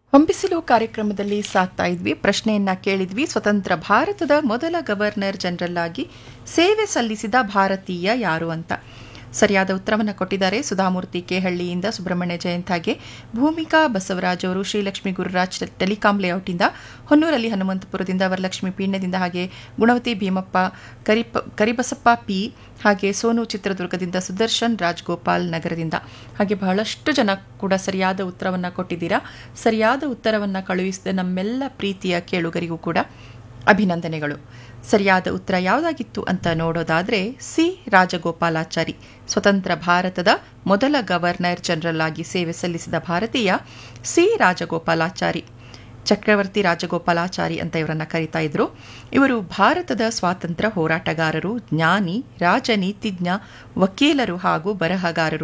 ಹೊಂಬಿಸಿಲು ಕಾರ್ಯಕ್ರಮದಲ್ಲಿ ಸಾಕ್ತಾ ಇದ್ವಿ ಪ್ರಶ್ನೆಯನ್ನ ಕೇಳಿದ್ವಿ ಸ್ವತಂತ್ರ ಭಾರತದ ಮೊದಲ ಗವರ್ನರ್ ಜನರಲ್ ಆಗಿ ಸೇವೆ ಸಲ್ಲಿಸಿದ ಭಾರತೀಯ ಯಾರು ಅಂತ ಸರಿಯಾದ ಉತ್ತರವನ್ನು ಕೊಟ್ಟಿದ್ದಾರೆ ಸುಧಾಮೂರ್ತಿ ಕೇಹಳ್ಳಿಯಿಂದ ಸುಬ್ರಹ್ಮಣ್ಯ ಜಯಂತ್ ಹಾಗೆ ಭೂಮಿಕಾ ಬಸವರಾಜ್ ಅವರು ಶ್ರೀಲಕ್ಷ್ಮಿ ಗುರುರಾಜ್ ಟೆಲಿಕಾಂ ಲೇಔಟಿಂದ ಹೊನ್ನೂರಲ್ಲಿ ಹನುಮಂತಪುರದಿಂದ ವರಲಕ್ಷ್ಮಿ ಪೀಣ್ಯದಿಂದ ಹಾಗೆ ಗುಣವತಿ ಭೀಮಪ್ಪ ಕರಿಪ ಕರಿಬಸಪ್ಪ ಪಿ ಹಾಗೆ ಸೋನು ಚಿತ್ರದುರ್ಗದಿಂದ ಸುದರ್ಶನ್ ರಾಜ್ಗೋಪಾಲ್ ನಗರದಿಂದ ಹಾಗೆ ಬಹಳಷ್ಟು ಜನ ಕೂಡ ಸರಿಯಾದ ಉತ್ತರವನ್ನು ಕೊಟ್ಟಿದ್ದೀರಾ ಸರಿಯಾದ ಉತ್ತರವನ್ನು ಕಳುಹಿಸಿದ ನಮ್ಮೆಲ್ಲ ಪ್ರೀತಿಯ ಕೇಳುಗರಿಗೂ ಕೂಡ ಅಭಿನಂದನೆಗಳು ಸರಿಯಾದ ಉತ್ತರ ಯಾವುದಾಗಿತ್ತು ಅಂತ ನೋಡೋದಾದ್ರೆ ಸಿ ರಾಜಗೋಪಾಲಾಚಾರಿ ಸ್ವತಂತ್ರ ಭಾರತದ ಮೊದಲ ಗವರ್ನರ್ ಜನರಲ್ ಆಗಿ ಸೇವೆ ಸಲ್ಲಿಸಿದ ಭಾರತೀಯ ಸಿ ರಾಜಗೋಪಾಲಾಚಾರಿ ಚಕ್ರವರ್ತಿ ರಾಜಗೋಪಾಲಾಚಾರಿ ಅಂತ ಇವರನ್ನ ಕರೀತಾ ಇದ್ರು ಇವರು ಭಾರತದ ಸ್ವಾತಂತ್ರ್ಯ ಹೋರಾಟಗಾರರು ಜ್ಞಾನಿ ರಾಜನೀತಿಜ್ಞ ವಕೀಲರು ಹಾಗೂ ಬರಹಗಾರರು